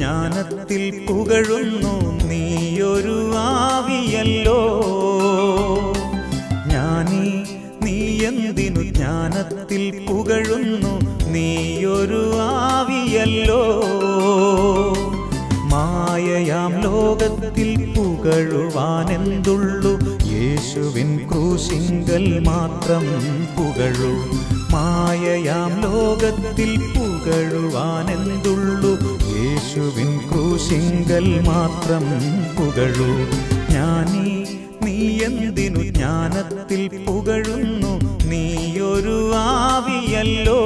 ജ്ഞാനത്തിൽ പുകഴുന്നു നീയൊരു ആവിയല്ലോ ജ്ഞാനി നീ എന്തിനു ജ്ഞാനത്തിൽ പുകഴുന്നു നീയൊരു ആവിയല്ലോ മായയാം ലോകത്തിൽ പുകഴുവാനെന്തുള്ളു യേശുവിൻ ക്രൂശിങ്കൽ മാത്രം പുകഴു മായയാം ലോകത്തിൽ പുകഴുവാനെന്തുള്ളു യേശുവിൻ ക്രൂശിങ്കൽ മാത്രം പുകഴു ജ്ഞാനി നീ എന്തിനു ജ്ഞാനത്തിൽ പുകഴുന്നു നീയൊരു ആവിയല്ലോ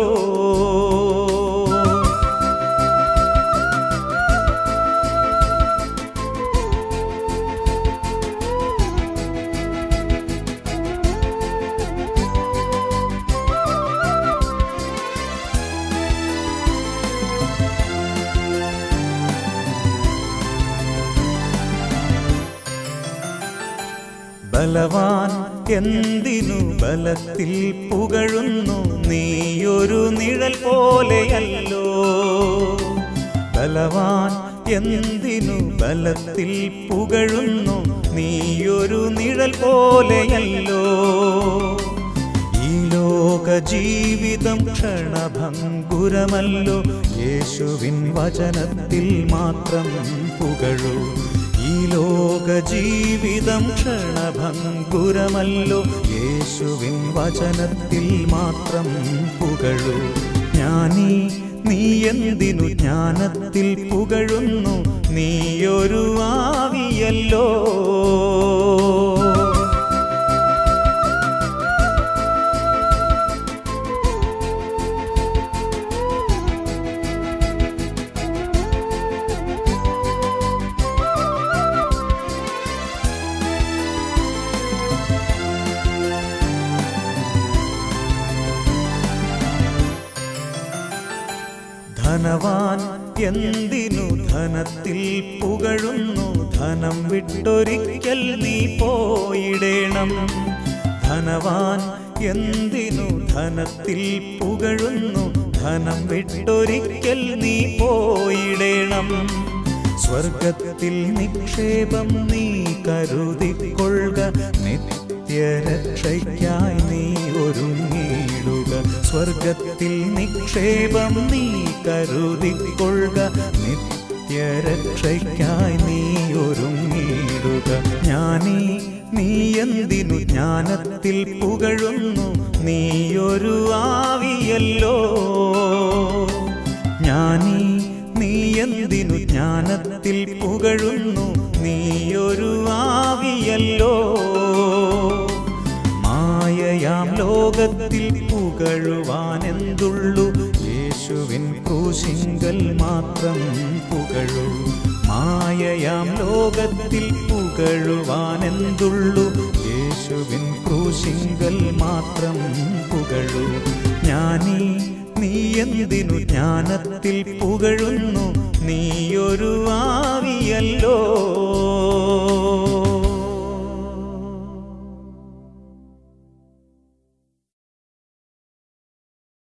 ബലവാൻ എന്തിനു ബലത്തിൽ പുകഴുന്നു നീയൊരു നിഴൽ പോലെയല്ലോ ബലവാൻ എന്തിനു ബലത്തിൽ പുകഴുന്നു നീയൊരു നിഴൽ പോലെയല്ലോ ഈ ലോക ജീവിതം ക്ഷണഭംഗുരമല്ലോ യേശുവിൻ വചനത്തിൽ മാത്രം പുകഴൂ ഈ ലോക ജീവിതം ക്ഷണഭംഗുരമല്ലോ യേശുവിൻ വചനത്തിൽ മാത്രം പുകഴൂ ജ്ഞാനി നീ എന്തിനു ജ്ഞാനത്തിൽ പുകഴുന്നു നീയൊരു ആവിയല്ലോ ധനവാൻ എന്തിനു ധനത്തിൽ പുകഴുന്നു ധനം വിട്ടൊരിക്കൽ നീ പോയിടേണം ധനവാൻ എന്തിനു ധനത്തിൽ പുകഴുന്നു ധനം വിട്ടൊരിക്കൽ നീ പോയിടേണം സ്വർഗത്തിൽ നിക്ഷേപം നീ കരുതിക്കൊള്ളുക നിത്യരക്ഷയ്ക്കായി നീ ഒരുങ്ങിയിടുക സ്വർഗത്തിൽ നിക്ഷേപം നീ കരുതിക്കൊള്ളുക നിത്യരക്ഷയ്ക്കായി നീ ഒരുങ്ങിയിടുക ജ്ഞാനി നീ എന്തിനു ജ്ഞാനത്തിൽ പുകഴുന്നു നീയൊരു ആവിയല്ലോ ജ്ഞാനി നീ എന്തിനു ജ്ഞാനത്തിൽ പുകഴുന്നു നീയൊരു ആവിയല്ലോ മായയാം ലോകത്തിൽ പുകഴുവാനെന്തുള്ളു യേശുവിൻ ക്രൂശിങ്കൽ മാത്രം പുകഴു മായയാം ലോകത്തിൽ പുകഴുവാനെന്തുള്ളു യേശുവിൻ ക്രൂശിങ്കൽ മാത്രം പുകഴു ജ്ഞാനി നീ എന്തിനു ജ്ഞാനത്തിൽ പുകഴുന്നു നീയൊരു ആവിയല്ലോ